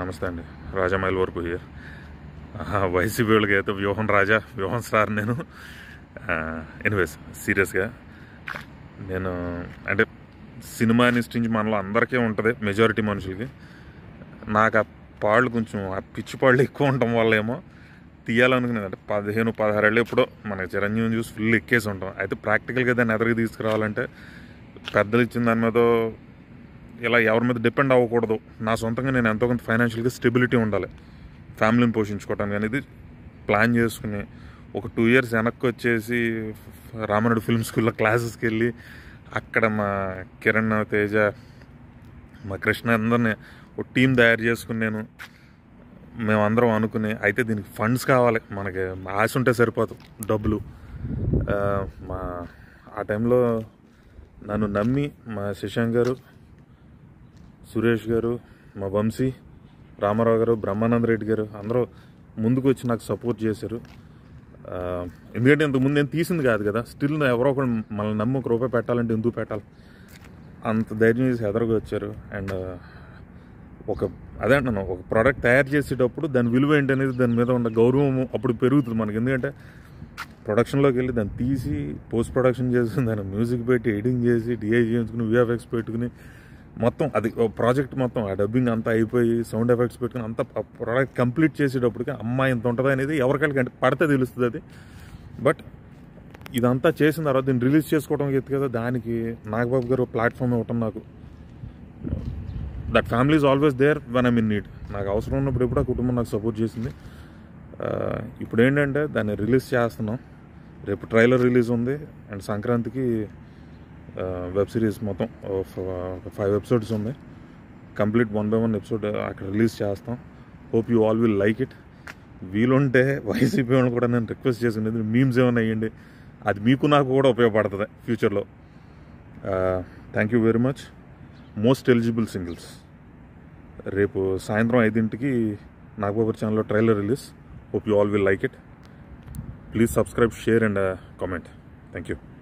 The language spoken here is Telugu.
నమస్తే అండి రాజా మైల్ వరకు హియర్ వైసీపీ వాళ్ళకి అయితే వ్యూహం రాజా వ్యూహం స్టార్ నేను ఎనీవేస్ సీరియస్గా నేను అంటే సినిమా నుంచి మనలో అందరికీ ఉంటుంది మెజారిటీ మనుషులకి నాకు ఆ పాళ్ళు కొంచెం ఆ పిచ్చి పాళ్ళు ఎక్కువ ఉండటం వల్ల ఏమో తీయాలనుకునేది అంటే పదిహేను పదహారేళ్ళు ఎప్పుడో మనకి చిరంజీవిని చూసి ఫుల్ ఎక్కేసి ఉంటాం అయితే ప్రాక్టికల్గా దాన్ని ఎదరికి తీసుకురావాలంటే పెద్దలు ఇచ్చిన దాని మీద ఇలా ఎవరి మీద డిపెండ్ అవ్వకూడదు నా సొంతంగా నేను ఎంతో కొంత ఫైనాన్షియల్గా స్టెబిలిటీ ఉండాలి ఫ్యామిలీని పోషించుకోవటానికి అనేది ప్లాన్ చేసుకుని ఒక టూ ఇయర్స్ వెనక్కి వచ్చేసి రామనుడు ఫిల్మ్ స్కూల్లో క్లాసెస్కి వెళ్ళి అక్కడ మా కిరణ్ తేజ మా కృష్ణ అందరిని ఒక టీం తయారు చేసుకుని నేను మేమందరం అనుకుని అయితే దీనికి ఫండ్స్ కావాలి మనకి ఆశ ఉంటే సరిపోదు డబ్బులు ఆ, మా ఆ టైంలో నన్ను నమ్మి మా శశాంక్ గారు సురేష్ గారు మా వంశీ రామారావు గారు బ్రహ్మానంద రెడ్డి గారు అందరూ ముందుకు వచ్చి నాకు సపోర్ట్ చేశారు ఆ, ఎందుకంటే ఇంతకుముందు నేను తీసింది కాదు కదా స్టిల్ ఎవరో ఒకరు మనల్ని నమ్మి ఒక రూపాయి పెట్టాలంటే ఎందుకు పెట్టాలి అంత ధైర్యం చేసి ఎదరగా వచ్చారు అండ్ ఒక అదే అంటున్నాను ఒక ప్రోడక్ట్ తయారు చేసేటప్పుడు దాని విలువ ఏంటి అనేది దాని మీద ఉన్న గౌరవం అప్పుడు పెరుగుతుంది మనకి ఎందుకంటే ప్రొడక్షన్లోకి వెళ్ళి దాన్ని తీసి పోస్ట్ ప్రొడక్షన్ చేసి దాన్ని మ్యూజిక్ పెట్టి ఎడిటింగ్ చేసి డిఐ చేయించుకుని విఎఫ్ఎక్స్ పెట్టుకుని మొత్తం అది ప్రాజెక్ట్ మొత్తం ఆ డబ్బింగ్ అంతా అయిపోయి సౌండ్ ఎఫెక్ట్స్ పెట్టుకుని అంత ప్రోడక్ట్ కంప్లీట్ చేసేటప్పటికి అమ్మాయి ఎంత ఉంటుంది అనేది ఎవరికైనా అంటే పడితే తెలుస్తుంది అది బట్ ఇదంతా చేసిన తర్వాత దీన్ని రిలీజ్ చేసుకోవడం ఎత్తు కదా దానికి నాగబాబు గారు ప్లాట్ఫామ్ ఇవ్వటం నాకు that family is always there one I mean need నాకు అవసరం ఉన్నప్పుడు ఎప్పుడు ఆ కుటుంబం నాకు సపోర్ట్ చేసింది ఆ, ఇప్పుడు ఏంటంటే దాన్ని రిలీజ్ చేస్తున్నాం రేపు ట్రైలర్ రిలీజ్ ఉంది అండ్ సంక్రాంతికి వెబ్ సిరీస్ మొత్తం ఫైవ్ ఎపిసోడ్స్ ఉంది complete one by one episode అక్కడ రిలీజ్ చేస్తాం hope you all will like it వీలుంటే వైసీపీ వాళ్ళు కూడా నేను రిక్వెస్ట్ చేసింది మీమ్స్ ఏమైనా వేయండి అది మీకు నాకు కూడా ఉపయోగపడుతుంది ఫ్యూచర్లో thank you very much most eligible singles రేపు సాయంత్రం ఐదింటికి నాగబాబు ఛానల్లో trailer release hope you all will like it please subscribe share and comment thank you